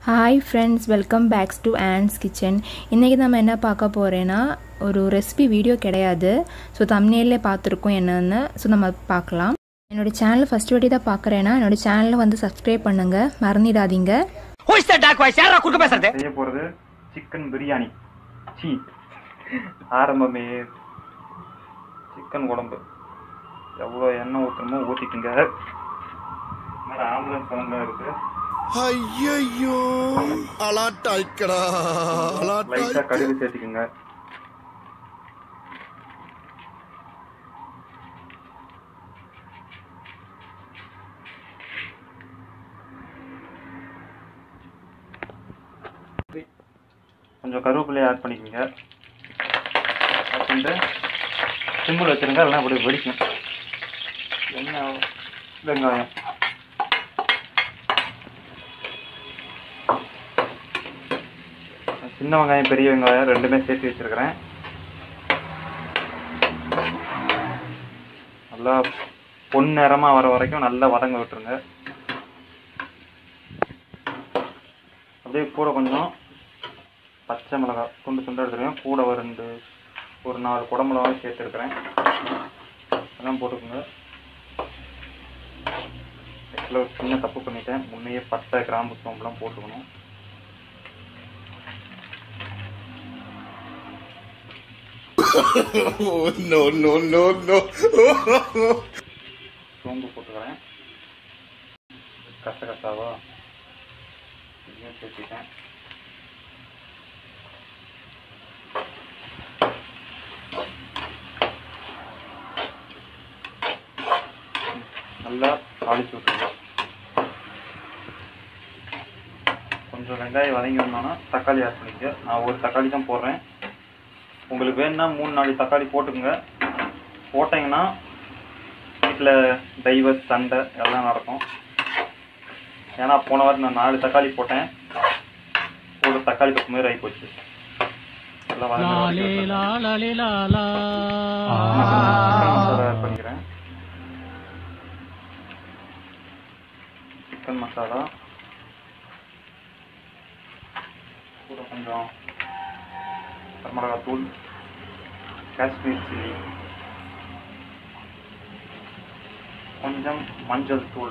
Hi friends welcome back to Ann's kitchen இன்றைக்கி நம்ம என்ன பார்க்க போகிறேன்னா ஒரு ரெசிபி வீடியோ கிடையாது ஸோ தம்னேலே பார்த்துருக்கோம் என்னென்னு ஸோ நம்ம பார்க்கலாம் என்னோட சேனல் ஃபஸ்ட் வாட்டி தான் பார்க்குறேன்னா என்னோட சேனலை வந்து சப்ஸ்கிரைப் பண்ணுங்கள் மறந்துடாதீங்க Who is that dark voice? யாரா குறுக்க பேசுறது செய்ய போகிறது சிக்கன் பிரியாணி சீ ஆரம்பமே சிக்கன் குழம்பு எவ்வளோ எண்ணெய் ஊற்றணுமோ ஊற்றிட்டுங்க மாதிரி ஆம்புலன்ஸ் சவுண்டாக இருக்கு ஐயோ அலாட்டாய்க்கடா லைட்டாக அலாட்டாய்க்க கடுகு சேர்த்துக்குங்க கொஞ்சம் கருவேப்பிலையை ஆட் பண்ணிக்கோங்க ஆட் பண்ணிட்டு சிம்பிள் வச்சுருங்க இல்லைன்னா அப்படி வெடிக்கும் என்ன வெங்காயம் சின்ன வெங்காயம் பெரிய வெங்காயம் ரெண்டுமே சேர்த்து வச்சிருக்கிறேன் நல்லா பொன் நிறமா வர வரைக்கும் நல்லா வதங்க விட்டுருங்க அப்படியே கூட கொஞ்சம் பச்சை மிளகாய் துண்டு துண்டு எடுத்துருக்கேன் கூட ஒரு ரெண்டு ஒரு நாலு குடமிளகாய் சேர்த்துருக்கிறேன் அதெல்லாம் போட்டுக்கோங்க ஆக்சுவலாக ஒரு சின்ன தப்பு பண்ணிட்டேன் முன்னையே பட்டை கிராம்பு சோம்புலாம் போட்டுக்கணும் நோ நோ நோ நோ சோம்பு போட்டுக்கிறேன் கசகசாவா இதையும் சேர்த்துட்டேன் நல்லா தாளிச்சு விட்டுருங்க கொஞ்சம் வெங்காயம் வதங்கி வந்தோன்னா தக்காளி ஆட் பண்ணிக்க நான் ஒரு தக்காளி தான் போடுறேன் உங்களுக்கு வேணும்னா மூணு நாலு தக்காளி போட்டுக்கோங்க போட்டிங்கன்னா வீட்டில் டைவர்ஸ் சண்டை எல்லாம் நடக்கும் ஏன்னா போன வாரம் நான் நாலு தக்காளி போட்டேன் ஒரு தக்காளி பக்கம் மாதிரி ஆகி போச்சு எல்லாம் வதங்குற வரைக்கும் விட்டுருங்க. நான் சிக்கன் மசாலா ஆட் பண்ணிக்கிறேன் சிக்கன் மசாலா கூட கொஞ்சம் மிளகாய் தூள் காஷ்மீர் சில்லி கொஞ்சம் மஞ்சள் தூள்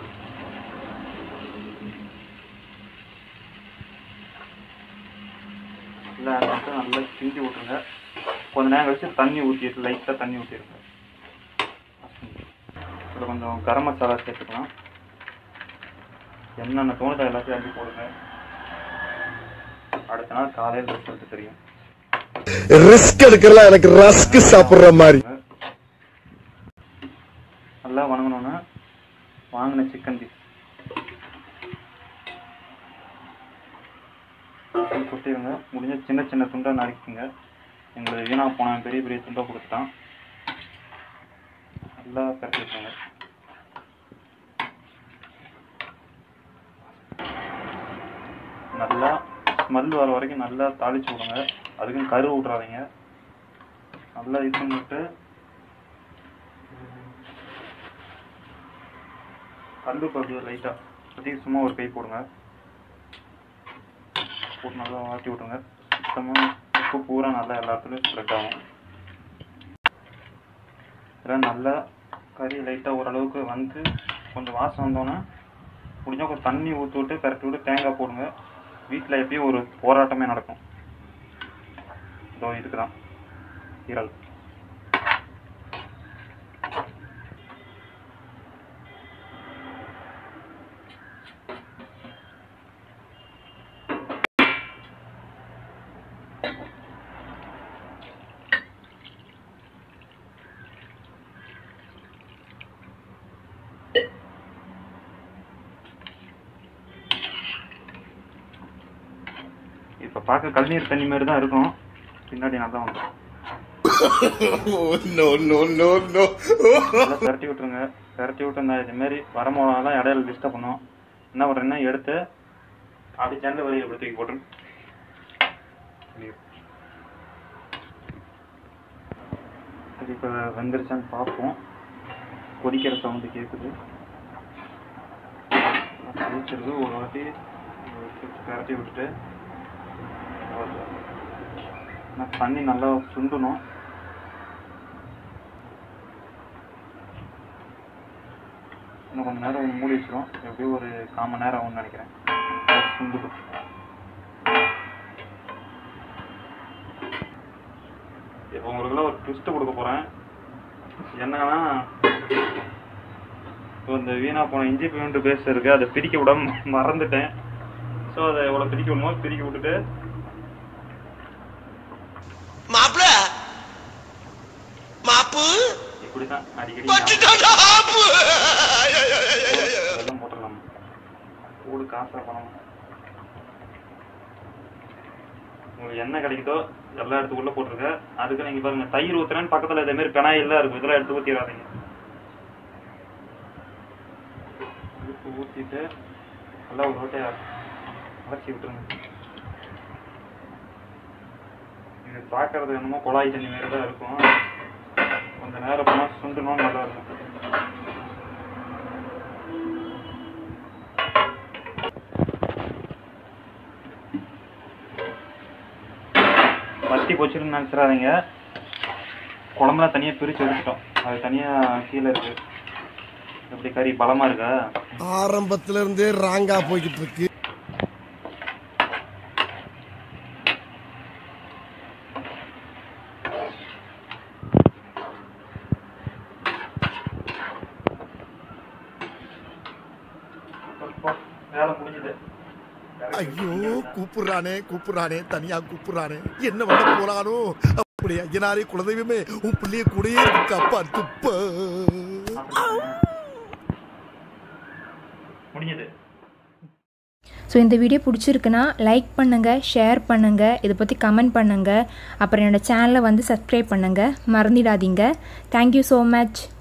எல்லாம் add பண்ணிட்டு நல்லா கிண்டி விட்டுருங்க கொஞ்ச நேரம் கழிச்சு தண்ணி ஊற்றிட்டு லைட்டாக தண்ணி ஊற்றிடுங்க இதில் கொஞ்சம் கரம் மசாலா சேர்த்துக்கலாம் என்னென்ன தோணுதோ எல்லாத்தையும் அள்ளி போடுங்க அடுத்த நாள் காலையில் ரிசல்ட் தெரியும் ரிஸ்க் எடுக்கிறல எனக்கு ரஸ்க் சாப்பிடுற மாதிரி நல்லா வணங்கணும்னா வாங்கின சிக்கன் பீஸ் கொட்டிடுங்க முடிஞ்ச சின்ன சின்ன துண்டா நறுக்கிங்க எங்களுக்கு வீணா போன பெரிய பெரிய துண்டா கொடுத்துட்டான் நல்லா கட்டி விட்டுருங்க நல்லா ஸ்மெல் வர வரைக்கும் நல்லா தாளிச்சு விடுங்க அதுக்கும் கரு விட்றாதீங்க நல்லா இது பண்ணிட்டு கல்லு பருப்பு லைட்டாக பற்றி சும்மா ஒரு கை போடுங்க போட்டு நல்லா வாட்டி விட்டுருங்க சுத்தமாக உப்பு பூரா நல்லா எல்லா இடத்துலையும் ஸ்ப்ரெட் ஆகும் இதெல்லாம் நல்லா கறி லைட்டாக ஓரளவுக்கு வந்து கொஞ்சம் வாசம் வந்தோன்னே முடிஞ்சால் கொஞ்சம் தண்ணி ஊற்றி விட்டு கரெக்ட் விட்டு தேங்காய் போடுங்க வீட்டில் எப்பயும் ஒரு போராட்டமே நடக்கும் இதோ இதுக்கு தான் ஈரல் இப்போ பார்க்க கழுநீர் தண்ணி மாதிரி தான் இருக்கும் பின்னாடி நல்லா வந்துடும் நோ நோ நோ நோ நல்லா திரட்டி விட்டுருங்க திரட்டி விட்டு இந்த இதுமாரி வர மிளகாலாம் இடையில டிஸ்டர்ப் பண்ணும் என்ன பண்ணுறேன்னா எடுத்து அப்படி ஜன்னல் வெளியில் இப்படி தூக்கி போட்டுருங்க சரி இப்போ வெந்துருச்சான்னு பார்ப்போம் கொதிக்கிற சவுண்டு கேட்குது கொதிச்சிருக்கு ஒரு வாட்டி பரட்டி விட்டுட்டு நான் தண்ணி நல்லா சுண்டணும் இன்னும் கொஞ்ச நேரம் மூடி வச்சிரும் எப்படியும் ஒரு கால் மணி நேரம் ஆகும்னு நினைக்கிறேன் அது சுண்டுடும் இப்போ உங்களுக்குலாம் ஒரு ட்விஸ்ட் கொடுக்க போகிறேன் என்னன்னா இப்போ இந்த வீணா போன இஞ்சி பூண்டு பேஸ்ட் இருக்கு அதை பிரிக்க விட மறந்துட்டேன் ஸோ அதை எவ்வளோ பிரிக்க விடணுமோ பிரிக்க விட்டுட்டு மாப்பிள மாப்பு இப்படி தான் அடிக்கடி பட்டுட்டாடா ஆப்பு வெள்ளம் போட்டுடலாம் கூடு காசா பணம் உங்களுக்கு என்ன கிடைக்குதோ எல்லா எடுத்து உள்ள போட்டுருங்க அதுக்கு நீங்க பாருங்க தயிர் ஊத்துறேன்னு பக்கத்துல இதே மாதிரி பெனாயில்லாம் இருக்கும் இதெல்லாம் எடுத்து ஊத்திடாதீங்க எடுத்து ஊத்திட்டு நல்லா ஒரு வாட்டியா அலசி விட்டுருங்க இது பார்க்கறது என்னமோ குழாய் தண்ணி மாதிரி தான் இருக்கும் கொஞ்ச நேரம் போனா சுண்டணும் நல்லா இருக்கும் வத்தி போச்சுன்னு நினச்சிடாதீங்க குழம்புலாம் தனியாக பிரித்து எடுத்துட்டோம் அது தனியாக கீழே இருக்கு எப்படி கறி பலமாக இருக்கா ஆரம்பத்துல இருந்தே ராங்கா போய்கிட்டு இருக்கு அப்பா, வேலை முடிஞ்சுது ஐயோ கூப்பிடுறானே கூப்பிடுறானே தனியா கூப்பிடுறானே என்ன பண்ண போறானோ அப்படி ஐயனாரே குலதெய்வமே உன் பிள்ளைய கூடயே இருக்கு அப்பா துப்ப முடிஞ்சது ஸோ இந்த வீடியோ பிடிச்சிருக்குன்னா லைக் பண்ணுங்கள் ஷேர் பண்ணுங்கள் இதை பற்றி கமெண்ட் பண்ணுங்கள் அப்புறம் என்னோடய சேனலை வந்து சப்ஸ்கிரைப் பண்ணுங்கள் மறந்துடாதீங்க தேங்க்யூ ஸோ மச்